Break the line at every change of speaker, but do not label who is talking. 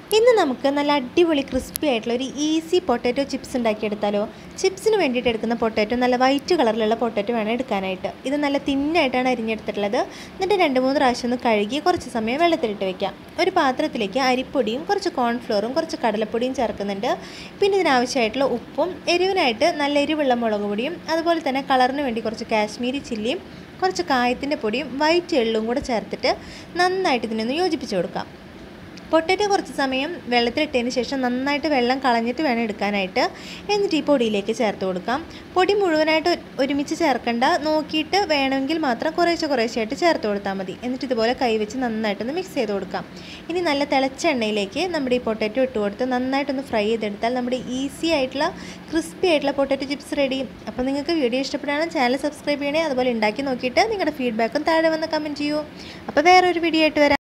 ഇന്ന് നമുക്ക് നല്ല അടിപൊളി ക്രിസ്പി ആയിട്ടുള്ള ഒരു ഈസി പൊട്ടാറ്റോ ചിപ്സ് ഉണ്ടാക്കിയെടുത്താലോ ചിപ്സിന് വേണ്ടിയിട്ട് എടുക്കുന്ന പൊട്ടാറ്റോ നല്ല വൈറ്റ് കളറിലുള്ള പൊട്ടാറ്റോ വേണം എടുക്കാനായിട്ട് ഇത് നല്ല തിന്നായിട്ടാണ് അരിഞ്ഞെടുത്തിട്ടുള്ളത് എന്നിട്ട് രണ്ട് മൂന്ന് പ്രാവശ്യം ഒന്ന് കഴുകി കുറച്ച് സമയം വെള്ളത്തിലിട്ട് വെക്കാം ഒരു പാത്രത്തിലേക്ക് അരിപ്പൊടിയും കുറച്ച് കോൺഫ്ലോറും കുറച്ച് കടലപ്പൊടിയും ചേർക്കുന്നുണ്ട് പിന്നെ ഇതിനാവശ്യമായിട്ടുള്ള ഉപ്പും എരിവിനായിട്ട് നല്ല എരിവുള്ള മുളക് പൊടിയും അതുപോലെ തന്നെ കളറിന് വേണ്ടി കുറച്ച് കാശ്മീരി ചില്ലിയും കുറച്ച് കായത്തിൻ്റെ പൊടിയും വൈറ്റ് എള്ളും കൂടെ ചേർത്തിട്ട് നന്നായിട്ട് ഇതിനൊന്ന് യോജിപ്പിച്ച് കൊടുക്കാം പൊട്ടറ്റോ കുറച്ച് സമയം വെള്ളത്തിലിട്ടതിന് ശേഷം നന്നായിട്ട് വെള്ളം കളഞ്ഞിട്ട് വേണം എടുക്കാനായിട്ട് എന്നിട്ട് ഈ പൊടിയിലേക്ക് ചേർത്ത് കൊടുക്കാം പൊടി മുഴുവനായിട്ട് ഒരു- ഒരുമിച്ച് ചേർക്കണ്ട നോക്കിയിട്ട് വേണമെങ്കിൽ മാത്രം കുറേശ്ശെ കുറേശ്ശെയായിട്ട് ചേർത്ത് കൊടുത്താൽ മതി എന്നിട്ട് ഇതുപോലെ കൈവച്ച് നന്നായിട്ടൊന്ന് മിക്സ് ചെയ്ത് കൊടുക്കാം ഇനി നല്ല തിളച്ച എണ്ണയിലേക്ക് നമ്മുടെ ഈ പൊട്ടാറ്റോ ഇട്ട് കൊടുത്ത് നന്നായിട്ടൊന്ന് ഫ്രൈ ചെയ്തെടുത്താൽ നമ്മുടെ ഈസി ആയിട്ടുള്ള ക്രിസ്പി ആയിട്ടുള്ള പൊട്ടാറ്റോ ചിപ്സ് റെഡി അപ്പോൾ നിങ്ങൾക്ക് വീഡിയോ ഇഷ്ടപ്പെടുകയാണെങ്കിൽ ചാനൽ സബ്സ്ക്രൈബ് ചെയ്യണേ അതുപോലെ ഉണ്ടാക്കി നോക്കിയിട്ട് നിങ്ങളുടെ ഫീഡ്ബാക്കും താഴെ വന്ന് കമൻറ്റ് ചെയ്യൂ അപ്പോൾ വേറൊരു വീഡിയോ ആയിട്ട് വരാം